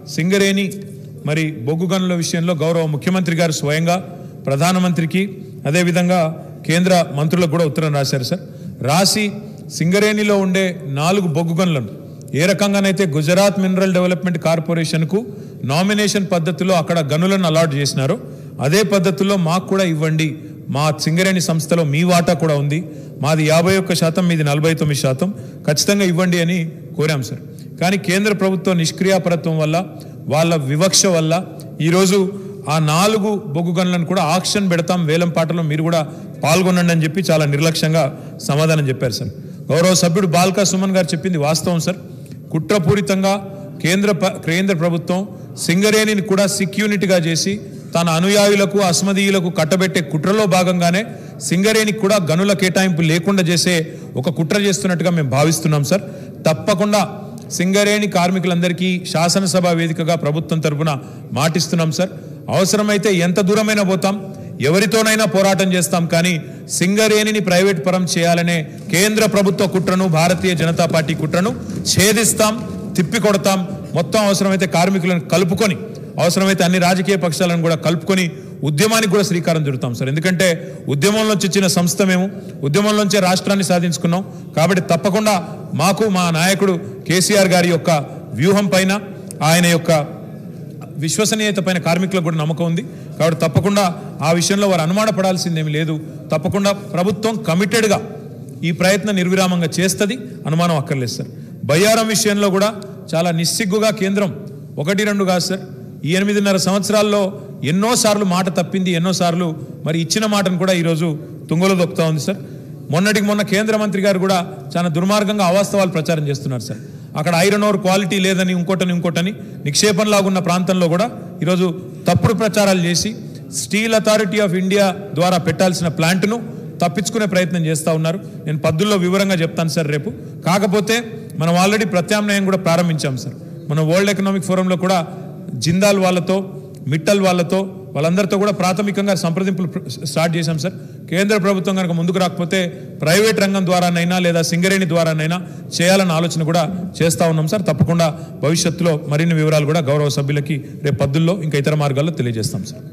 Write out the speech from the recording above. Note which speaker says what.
Speaker 1: సింగరేణి మరి బొగ్గు గనుల విషయంలో గౌరవ ముఖ్యమంత్రి గారు స్వయంగా ప్రధానమంత్రికి అదేవిధంగా కేంద్ర మంత్రులకు కూడా ఉత్తరం రాశారు సార్ రాసి సింగరేణిలో ఉండే నాలుగు బొగ్గు గనులను ఏ రకంగానైతే గుజరాత్ మినరల్ డెవలప్మెంట్ కార్పొరేషన్కు నామినేషన్ పద్ధతిలో అక్కడ గనులను అలాట్ చేసినారో అదే పద్ధతిలో మాకు కూడా ఇవ్వండి మా సింగరేణి సంస్థలో మీ వాటా కూడా ఉంది మాది యాభై ఒక్క శాతం మీది నలభై తొమ్మిది శాతం ఖచ్చితంగా ఇవ్వండి అని కోరాం సార్ కానీ కేంద్ర ప్రభుత్వ నిష్క్రియాపరత్వం వల్ల వాళ్ళ వివక్ష వల్ల ఈరోజు ఆ నాలుగు బొగ్గు గనులను కూడా ఆక్షన్ పెడతాం వేలం పాటలో మీరు కూడా పాల్గొనండి అని చెప్పి చాలా నిర్లక్ష్యంగా సమాధానం చెప్పారు సార్ గౌరవ సభ్యుడు బాల్కా సుమన్ గారు చెప్పింది వాస్తవం సార్ కుట్రపూరితంగా కేంద్ర ప- కేంద్ర ప్రభుత్వం సింగరేణిని కూడా సిక్ యూనిట్గా చేసి తన అనుయాయులకు అస్మదీయులకు కట్టబెట్టే కుట్రలో భాగంగానే సింగరేణికి కూడా గనుల కేటాయింపు లేకుండా చేసే ఒక కుట్ర చేస్తున్నట్టుగా మేము భావిస్తున్నాం సార్ తప్పకుండా సింగరేణి కార్మికులందరికీ శాసనసభ వేదికగా ప్రభుత్వం తరపున మాటిస్తున్నాం సార్ అవసరమైతే ఎంత దూరమైనా పోతాం ఎవరితోనైనా పోరాటం చేస్తాం కానీ సింగరేణిని ప్రైవేట్ పరం చేయాలనే కేంద్ర ప్రభుత్వ కుట్రను భారతీయ జనతా పార్టీ కుట్రను ఛేదిస్తాం తిప్పికొడతాం మొత్తం అవసరమైతే కార్మికులను కలుపుకొని అవసరమైతే అన్ని రాజకీయ పక్షాలను కూడా కలుపుకొని ఉద్యమానికి కూడా శ్రీకారం చుడతాం సార్ ఎందుకంటే ఉద్యమంలోంచి వచ్చిన సంస్థ మేము ఉద్యమంలోంచే రాష్ట్రాన్ని సాధించుకున్నాం కాబట్టి తప్పకుండా మాకు మా నాయకుడు కేసీఆర్ గారి యొక్క వ్యూహం పైన ఆయన యొక్క విశ్వసనీయత పైన కార్మికులకు కూడా నమ్మకం ఉంది కాబట్టి తప్పకుండా ఆ విషయంలో వారు అనుమానపడాల్సిందేమీ లేదు తప్పకుండా ప్రభుత్వం కమిటెడ్గా ఈ ప్రయత్నం నిర్విరామంగా చేస్తుంది అనుమానం అక్కర్లేదు సార్ బయ్యారం విషయంలో కూడా చాలా నిస్సిగ్గుగా కేంద్రం ఒకటి రెండు కాదు సార్ ఈ ఎనిమిదిన్నర సంవత్సరాల్లో ఎన్నోసార్లు మాట తప్పింది ఎన్నోసార్లు మరి ఇచ్చిన మాటను కూడా ఈరోజు తుంగలో దొక్కుతా ఉంది సార్ మొన్నటికి మొన్న కేంద్ర మంత్రి గారు కూడా చాలా దుర్మార్గంగా అవాస్తవాలు ప్రచారం చేస్తున్నారు సార్ అక్కడ ఐరన్ ఓర్ క్వాలిటీ లేదని ఇంకోటని ఇంకోటని నిక్షేపంలాగున్న ప్రాంతంలో కూడా ఈరోజు తప్పుడు ప్రచారాలు చేసి స్టీల్ అథారిటీ ఆఫ్ ఇండియా ద్వారా పెట్టాల్సిన ప్లాంట్ను తప్పించుకునే ప్రయత్నం చేస్తూ ఉన్నారు నేను పద్దుల్లో వివరంగా చెప్తాను సార్ రేపు కాకపోతే మనం ఆల్రెడీ ప్రత్యామ్నాయం కూడా ప్రారంభించాం సార్ మన వరల్డ్ ఎకనామిక్ ఫోరంలో కూడా జిందాల్ వాళ్ళతో మిట్టల్ వాళ్ళతో వాళ్ళందరితో కూడా ప్రాథమికంగా సంప్రదింపులు ప్ర- స్టార్ట్ చేశాం సార్ కేంద్ర ప్రభుత్వం కనుక ముందుకు రాకపోతే ప్రైవేట్ రంగం ద్వారానైనా లేదా సింగరేణి ద్వారానైనా చేయాలన్న ఆలోచన కూడా చేస్తా ఉన్నాం సార్ తప్పకుండా భవిష్యత్తులో మరిన్ని వివరాలు కూడా గౌరవ సభ్యులకి రేపు పద్దుల్లో ఇంకా ఇతర మార్గాల్లో తెలియజేస్తాం సార్